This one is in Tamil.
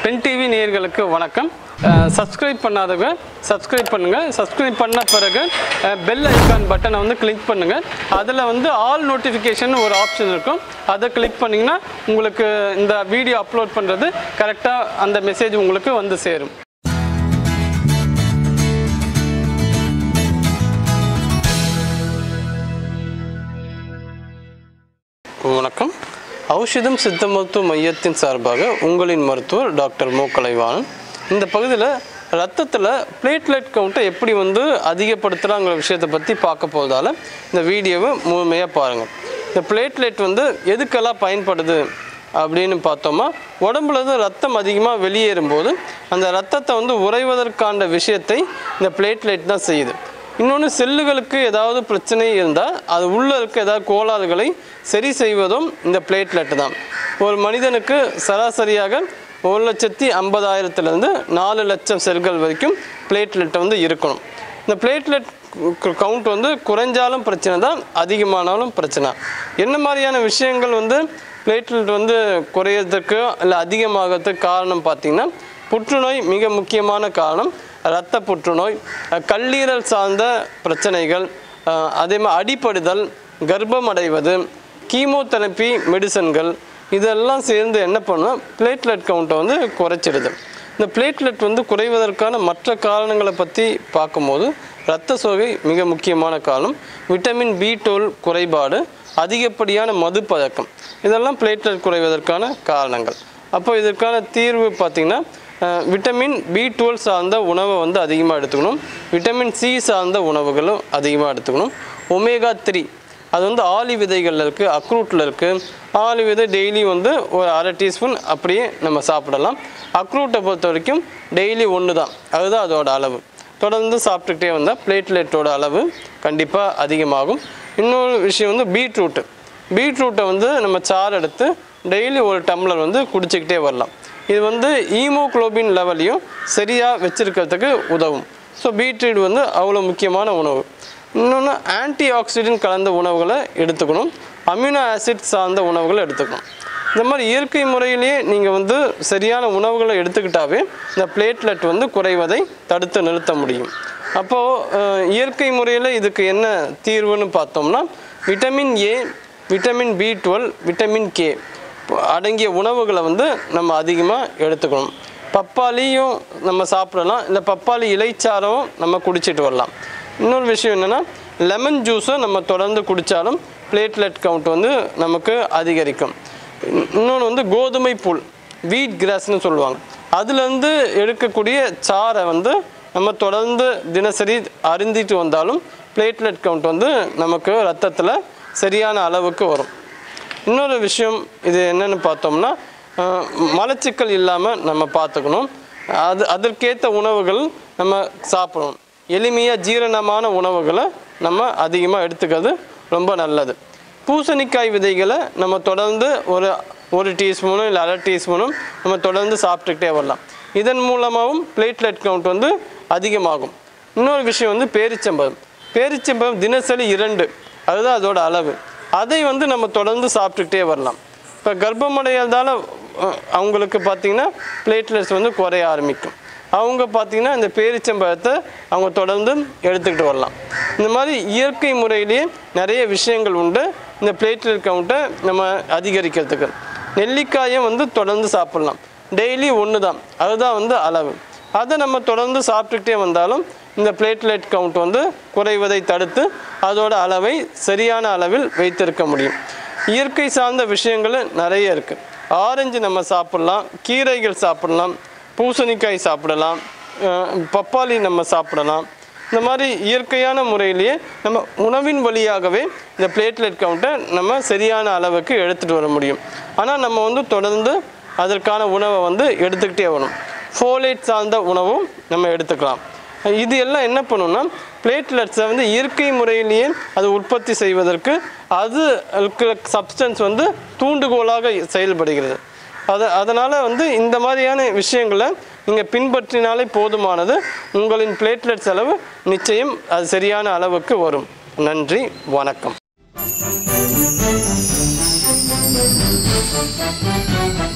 பென் டிவி நேயர்களுக்கு வணக்கம் சப்ஸ்கிரைப் பண்ணாதவங்க சப்ஸ்கிரைப் பண்ணுங்க சப்ஸ்கிரைப் பண்ண பிறகு பெல் ஐக்கான் பட்டனை வந்து கிளிக் பண்ணுங்க அதில் வந்து ஆல் நோட்டிஃபிகேஷன் ஒரு ஆப்ஷன் இருக்கும் அதை கிளிக் பண்ணிங்கன்னா உங்களுக்கு இந்த வீடியோ அப்லோட் பண்ணுறது கரெக்டாக அந்த மெசேஜ் உங்களுக்கு வந்து சேரும் வணக்கம் ஔஷதம் சித்த மருத்துவ மையத்தின் சார்பாக உங்களின் மருத்துவர் டாக்டர் மு கலைவாணன் இந்த பகுதியில் ரத்தத்தில் பிளேட்லெட் கவுண்ட்டை எப்படி வந்து அதிகப்படுத்துகிறாங்கிற விஷயத்தை பற்றி பார்க்க போவதால் இந்த வீடியோவை முழுமையாக பாருங்கள் இந்த பிளேட்லெட் வந்து எதுக்கெல்லாம் பயன்படுது அப்படின்னு பார்த்தோமா உடம்புல இருந்து ரத்தம் அதிகமாக வெளியேறும்போது அந்த ரத்தத்தை வந்து உறைவதற்கான விஷயத்தை இந்த பிளேட்லெட் தான் செய்யுது இன்னொன்று செல்லுகளுக்கு ஏதாவது பிரச்சனை இருந்தால் அது உள்ளே இருக்க ஏதாவது கோளாறுகளை சரி செய்வதும் இந்த பிளேட்லெட் தான் ஒரு மனிதனுக்கு சராசரியாக ஒரு லட்சத்தி ஐம்பதாயிரத்துலேருந்து நாலு லட்சம் செல்கள் வரைக்கும் பிளேட்லெட் வந்து இருக்கணும் இந்த பிளேட்லெட் கவுண்ட் வந்து குறைஞ்சாலும் பிரச்சனை தான் அதிகமானாலும் பிரச்சனை என்ன மாதிரியான விஷயங்கள் வந்து பிளேட்லெட் வந்து குறையிறதுக்கு இல்லை அதிகமாகிறதுக்கு காரணம் பார்த்திங்கன்னா புற்றுநோய் மிக முக்கியமான காரணம் இரத்த புற்றுநோய் அஹ் கல்லீரல் சார்ந்த பிரச்சனைகள் அஹ் அதே மாதிரி அடிப்படுதல் கர்ப்பம் அடைவது கீமோதெரப்பி மெடிசன்கள் இதெல்லாம் சேர்ந்து என்ன பண்ணும் பிளேட்லெட் கவுண்ட்டை வந்து குறைச்சிடுது இந்த பிளேட்லெட் வந்து குறைவதற்கான மற்ற காரணங்களை பற்றி பார்க்கும்போது இரத்த சோகை மிக முக்கியமான காரணம் விட்டமின் பி டுவெல் குறைபாடு அதிகப்படியான மது பழக்கம் இதெல்லாம் பிளேட்லெட் குறைவதற்கான காரணங்கள் அப்போ இதற்கான தீர்வு பார்த்திங்கன்னா அஹ், விட்டமின் பி டுவெல் சார்ந்த உணவை வந்து அதிகமாக எடுத்துக்கணும் விட்டமின் சி சார்ந்த உணவுகளும் அதிகமாக எடுத்துக்கணும் ஒமேகா த்ரீ அது வந்து ஆலி விதைகளில் இருக்குது அக்ரூட்டில் இருக்குது ஆலி விதை டெய்லி வந்து ஒரு அரை டீஸ்பூன் அப்படியே நம்ம சாப்பிடலாம் அக்ரூட்டை பொறுத்த வரைக்கும் டெய்லி ஒன்று தான் அதுதான் அதோட அளவு தொடர்ந்து சாப்பிட்டுக்கிட்டே வந்தால் பிளேட்லெட்டோட அளவு கண்டிப்பாக அதிகமாகும் இன்னொரு விஷயம் வந்து பீட்ரூட்டு பீட்ரூட்டை வந்து நம்ம சாறு எடுத்து டெய்லி ஒரு டம்ளர் வந்து குடிச்சிக்கிட்டே வரலாம் இது வந்து ஈமோக்ளோபின் லெவலையும் சரியாக வச்சிருக்கிறதுக்கு உதவும் ஸோ பீட்ரூட் வந்து அவ்வளோ முக்கியமான உணவு இன்னொன்று ஆன்டி ஆக்சிடென்ட் கலந்த உணவுகளை எடுத்துக்கணும் அமினோ ஆசிட் சார்ந்த உணவுகளை எடுத்துக்கணும் இந்த மாதிரி இயற்கை முறையிலேயே நீங்கள் வந்து சரியான உணவுகளை எடுத்துக்கிட்டாவே இந்த பிளேட்லெட் வந்து குறைவதை தடுத்து நிறுத்த முடியும் அப்போது இயற்கை முறையில் இதுக்கு என்ன தீர்வுன்னு பார்த்தோம்னா vitamin A vitamin B twelve vitamin K அடங்கிய உணவுகளை வந்து நம்ம அதிகமாக எடுத்துக்கணும் பப்பாளியும் நம்ம சாப்பிடலாம் இல்லை பப்பாளி இலைச்சாரம் நம்ம குடிச்சிட்டு வரலாம் இன்னொரு விஷயம் என்னென்னா லெமன் ஜூஸும் நம்ம தொடர்ந்து குடித்தாலும் பிளேட்லெட் கவுண்ட் வந்து நமக்கு அதிகரிக்கும் இன்- இன்னொன்று வந்து கோதுமை புல் வீட் கிராஸ்னு சொல்லுவாங்க அதுலேருந்து எடுக்கக்கூடிய சாறை வந்து நம்ம தொடர்ந்து தினசரி அருந்திட்டு வந்தாலும் பிளேட்லெட் கவுண்ட் வந்து நமக்கு ரத்தத்தில் சரியான அளவுக்கு வரும் இன்னொரு விஷயம் இது என்னன்னு பார்த்தோம்னா அஹ், மலச்சிக்கல் இல்லாமல் நம்ம பார்த்துக்கணும் அது அதற்கேற்ற உணவுகள் நம்ம சாப்பிடணும் எளிமையாக ஜீரணமான உணவுகளை நம்ம அதிகமாக எடுத்துக்கிறது ரொம்ப நல்லது பூசணிக்காய் விதைகளை நம்ம தொடர்ந்து ஒரு ஒரு டீஸ்பூனும் இல்லை அரை டீஸ்பூனும் நம்ம தொடர்ந்து சாப்பிட்டுக்கிட்டே வரலாம் இதன் மூலமாகவும் பிளேட்லெட் கவுண்ட் வந்து அதிகமாகும் இன்னொரு விஷயம் வந்து பேரிச்சம்பழம் பேரிச்சம்பழம் தினசரி இரண்டு அதுதான் அதோட அளவு அதை வந்து நம்ம தொடர்ந்து சாப்பிட்டுக்கிட்டே வரலாம் இப்போ கர்ப்பமடையாதால் அவங்களுக்கு பார்த்தீங்கன்னா பிளேட்லெட்ஸ் வந்து குறைய ஆரம்பிக்கும் அவங்க பார்த்தீங்கன்னா இந்த பேரிச்சம்பழத்தை அவங்க தொடர்ந்து எடுத்துக்கிட்டு வரலாம் இந்த மாதிரி இயற்கை முறையிலேயே நிறைய விஷயங்கள் உண்டு இந்த பிளேட்லெட் கவுண்ட்டை நம்ம அதிகரிக்கிறதுக்கு நெல்லிக்காயும் வந்து தொடர்ந்து சாப்பிடலாம் டெய்லி ஒன்று தான் அதுதான் வந்து அளவு அதை நம்ம தொடர்ந்து சாப்பிட்டுக்கிட்டே வந்தாலும் இந்த பிளேட்லெட் கவுண்ட் வந்து குறைவதை தடுத்து அதோட அளவை சரியான அளவில் வைத்திருக்க முடியும் இயற்கை சார்ந்த விஷயங்கள் நிறைய இருக்குது ஆரஞ்சு நம்ம சாப்பிடலாம் கீரைகள் சாப்பிடலாம் பூசணிக்காய் சாப்பிடலாம் அஹ் பப்பாளி நம்ம சாப்பிடலாம் இந்த மாதிரி இயற்கையான முறையிலேயே நம்ம உணவின் வழியாகவே இந்த பிளேட்லெட் கவுண்ட்டை நம்ம சரியான அளவுக்கு எடுத்துகிட்டு வர முடியும் ஆனால் நம்ம வந்து தொடர்ந்து அதற்கான உணவை வந்து எடுத்துக்கிட்டே வரணும் ஃபோலேட் சார்ந்த உணவும் நம்ம எடுத்துக்கலாம் இது எல்லாம் என்ன பண்ணுன்னா பிளேட்லெட்ஸை வந்து இயற்கை முறையிலேயே அது உற்பத்தி செய்வதற்கு அது இருக்கிற சப்ஸ்டன்ஸ் வந்து தூண்டுகோலாக செயல்படுகிறது அது அதனால் வந்து இந்த மாதிரியான விஷயங்களை நீங்கள் பின்பற்றினாலே போதுமானது உங்களின் பிளேட்லெட் செலவு நிச்சயம் அது சரியான அளவுக்கு வரும் நன்றி வணக்கம்